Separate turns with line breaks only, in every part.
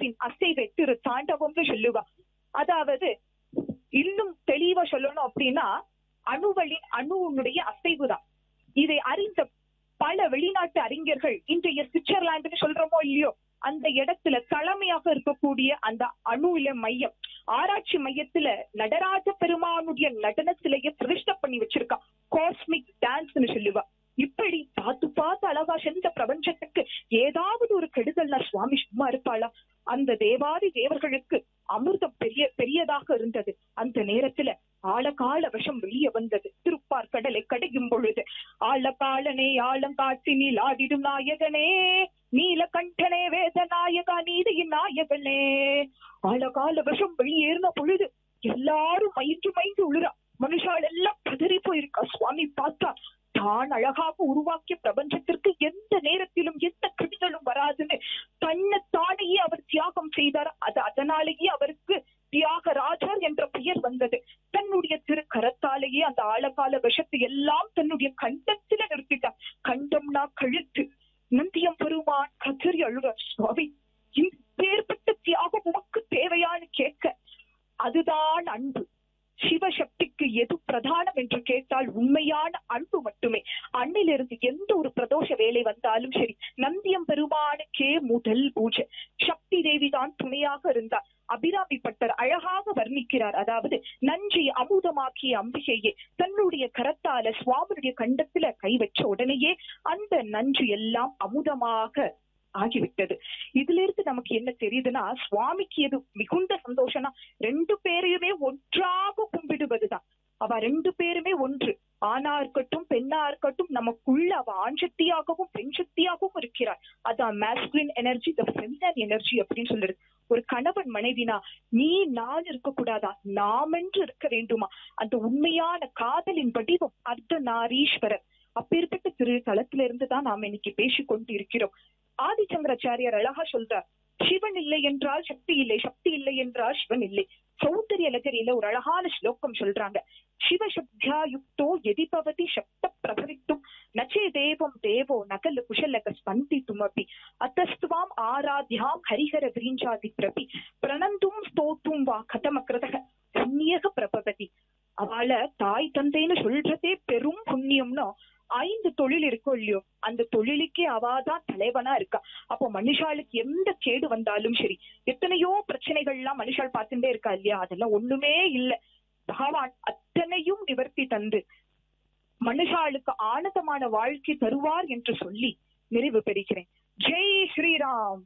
அணுவின் அசைவை திரு தாண்டவம்னு சொல்லுவா அதாவது இன்னும் தெளிவா சொல்லணும் அப்படின்னா அணுவலின் அணுவினுடைய அசைவுதான் இதை அறிந்த பல வெளிநாட்டு அறிஞர்கள் இன்றைய சுவிட்சர்லாந்துன்னு சொல்றோமோ இல்லையோ அந்த இடத்துல தலைமையாக இருக்கக்கூடிய அந்த அணுவில மையம் ஆராய்ச்சி மையத்துல நடராஜ பெருமானுடைய நடன சிலையை பிரதிஷ்டை பண்ணி வச்சிருக்கா காஸ்மிக் டான்ஸ்னு சொல்லுவா இப்படி பார்த்து பார்த்து அழகா சென்ற பிரபஞ்சத்துக்கு ஏதாவது ஒரு கெடுதல்னா சுவாமி சும்மா இருப்பாளா அந்த தேவாதி தேவர்களுக்கு அமிர்தம் பெரிய பெரியதாக இருந்தது அந்த நேரத்துல ஆழகால விஷம் வெளியே வந்தது திருப்பார் கடலை கடையும் பொழுது ஆழகாலனே ஆழங்காட்டினில் ஆடிடும் நாயகனே நீலகண்டனே வேத நாயகா நீதியின் நாயகனே ஆழகால விஷம் வெளியேறின பொழுது எல்லாரும் மயின்று மயின்று உழுறா மனுஷால் எல்லாம் பதறி போயிருக்கா சுவாமி பார்த்தா தான் அழகாக உருவாக்கிய பிரபஞ்சத்திற்கு எந்த நேரத்திலும் எந்த கெடுதலும் வராதுன்னு தன்னை தானையே அவர் தியாகம் செய்தார் அது அதனாலேயே அவருக்கு தியாகராஜர் என்ற பெயர் வந்தது தன்னுடைய திரு கரத்தாலேயே அந்த ஆழகால விஷத்தை எல்லாம் தன்னுடைய கண்டத்தில நிறுத்திட்டார் கண்டம்னா கழுத்து நந்தியம் பெருமான் கதறி அழுற சுவாமி இப்பேற்பட்ட தியாகம் உமக்கு தேவையான்னு கேட்க அதுதான் அன்பு சிவசக்திக்கு எது பிரதானம் என்று கேட்டால் உண்மையான அன்பு மட்டுமே அண்ணிலிருந்து எந்த ஒரு பிரதோஷ வேலை வந்தாலும் சரி நந்தியம் பெருமானுக்கே முதல் பூஜை சக்தி தேவி தான் துணையாக இருந்தார் அபிராமி பட்டர் அழகாக வர்ணிக்கிறார் அதாவது நஞ்சை அமுதமாக்கிய அம்பிகையே தன்னுடைய கரத்தால சுவாமியுடைய கண்டத்துல கை வச்ச உடனேயே அந்த நஞ்சு எல்லாம் அமுதமாக ஆகிவிட்டது இதுல இருந்து நமக்கு என்ன தெரியுதுன்னா சுவாமிக்கு எது மிகுந்த சந்தோஷம்னா ரெண்டு பேரையுமே ஒன்றாக கும்பிடுவதுதான் அவ ரெண்டு பேருமே ஒன்று ஆணா இருக்கட்டும் பெண்ணா இருக்கட்டும் நமக்குள்ள அவ ஆண் சக்தியாகவும் பெண் சக்தியாகவும் இருக்கிறார் அதான் masculine energy the feminine energy அப்படின்னு சொல்லுது ஒரு கணவன் மனைவினா நீ நான் இருக்க கூடாதா நாம் என்று இருக்க வேண்டுமா அந்த உண்மையான காதலின் வடிவம் அர்த்த நாரீஸ்வரர் அப்பேற்பட்ட திரு தளத்திலிருந்து இருந்து தான் நாம் இன்னைக்கு பேசிக் கொண்டு இருக்கிறோம் ஆதிச்சங்கராச்சாரியார் அழகா சொல்றார் சிவன் இல்லை என்றால் சக்தி இல்லை சக்தி இல்லை என்றால் சிவன் இல்லை சௌந்தரிய லகரியில ஒரு அழகான ஸ்லோகம் சொல்றாங்க சிவசப்தியா யுக்தோ எதிபவதி சப்த பிரபவித்தும் நச்சே தேவம் தேவோ நகல குஷலக ஸ்பந்தித்தும் அப்படி அத்தஸ்துவாம் ஆராத்யாம் ஹரிஹர விரீஞ்சாதி பிரபி பிரணந்தும் ஸ்தோத்தும் வா கதமக்ரதக புண்ணியக பிரபவதி அவளை தாய் தந்தைன்னு சொல்றதே பெரும் புண்ணியம்னா ஐந்து தொழில் இருக்கோ இல்லையோ அந்த தொழிலுக்கே அவாதான் தலைவனா இருக்கா அப்போ மனுஷாளுக்கு எந்த கேடு வந்தாலும் சரி எத்தனையோ பிரச்சனைகள் எல்லாம் மனுஷால் பார்த்துட்டே இருக்கா இல்லையா அதெல்லாம் ஒண்ணுமே இல்ல பகவான் அத்தனையும் நிவர்த்தி தந்து மனுஷாளுக்கு ஆனந்தமான வாழ்க்கை தருவார் என்று சொல்லி நிறைவு பெறுகிறேன் ஜெய் ஸ்ரீராம்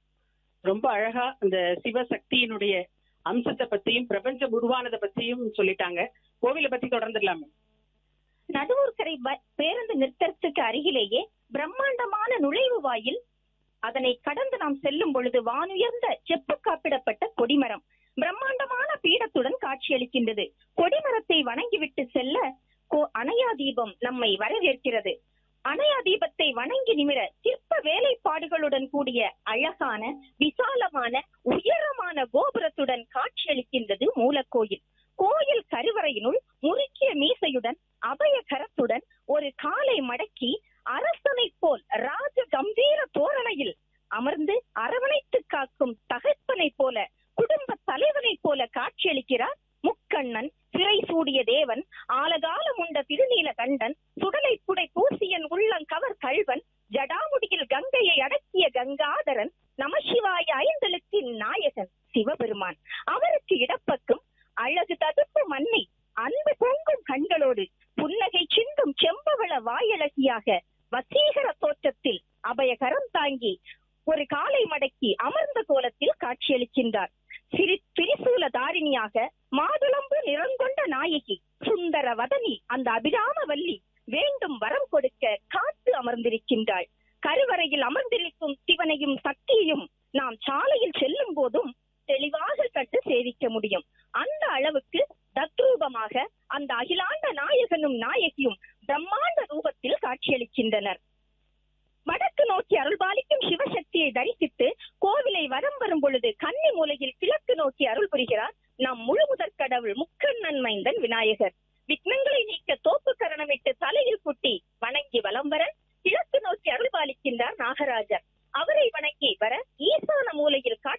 ரொம்ப அழகா அந்த சிவசக்தியினுடைய அம்சத்தை பத்தியும் பிரபஞ்சம் உருவானதை பத்தியும் சொல்லிட்டாங்க கோவிலை பத்தி தொடர்ந்துடலாமே
நடுவூர்கரை ப- பேருந்து நிறுத்தத்துக்கு அருகிலேயே பிரம்மாண்டமான நுழைவு வாயில் அதனை கடந்து நாம் செல்லும் பொழுது வானுயர்ந்த செப்பு காப்பிடப்பட்ட கொடிமரம் பிரம்மாண்டமான பீடத்துடன் காட்சியளிக்கின்றது கொடிமரத்தை வணங்கிவிட்டு செல்ல கோ அணையா தீபம் நம்மை வரவேற்கிறது அணையா தீபத்தை வணங்கி நிமிர சிற்ப வேலைப்பாடுகளுடன் கூடிய அழகான விசாலமான உயரமான கோபுரத்துடன் காட்சியளிக்கின்றது மூலக்கோயில் கோயில் கருவறையினுள் முறுக்கிய மீசையுடன் அபய கரத்துடன் ஒரு காலை மடக்கி அரசனைப் போல் ராஜ கம்பீர தோரணையில் அமர்ந்து அரவணைத்து காக்கும் தகப்பனைப் போல குடும்ப தலைவனைப் போல காட்சியளிக்கிறார் முக்கண்ணன் சிறை சூடிய தேவன் ஆலகாலம் உண்ட திருநீல கண்டன் சுடலை புடை பூசியன் உள்ளங்கவர் கள்வன் ஜடாமுடியில் கங்கையை அடக்கிய கங்காதரன் நமசிவாய ஐந்தலுக்கு நாயகன் சிவபெருமான் அவருக்கு இடப்பக்கம் அழகு ததுப்பு மண்ணை அன்பு பொங்கும் கண்களோடு புன்னகை சிந்தும் செம்பவள வாயழகியாக வசீகர தோற்றத்தில் அபயகரம் தாங்கி ஒரு காலை மடக்கி அமர்ந்த கோலத்தில் காட்சியளிக்கின்றார் சிரி திரிசூல தாரிணியாக மாதுளம்பு நிறங்கொண்ட நாயகி சுந்தர வதனி அந்த அபிராம வள்ளி வேண்டும் வரம் கொடுக்க காத்து அமர்ந்திருக்கின்றாள் கருவறையில் அமர்ந்திருக்கும் சிவனையும் சக்தியையும் நாம் சாலையில் செல்லும் போதும் தெளிவாக கண்டு சேவிக்க முடியும் அந்த அளவுக்கு தத்ரூபமாக அந்த அகிலாண்ட நாயகனும் நாயகியும் பிரம்மாண்ட ரூபத்தில் காட்சியளிக்கின்றனர் வடக்கு நோக்கி அருள்பாலிக்கும் சிவசக்தியை தரிசித்து கோவிலை வரம் வரும் பொழுது கன்னி மூலையில் கிழக்கு நோக்கி அருள் புரிகிறார் நம் முழு முதற் கடவுள் முக்கண்ணன் மைந்தன் விநாயகர் விக்னங்களை நீக்க தோப்பு கரணமிட்டு தலையில் குட்டி வணங்கி வலம் வர கிழக்கு நோக்கி அருள்பாலிக்கின்றார் நாகராஜர் அவரை வணங்கி வர ஈசான மூலையில்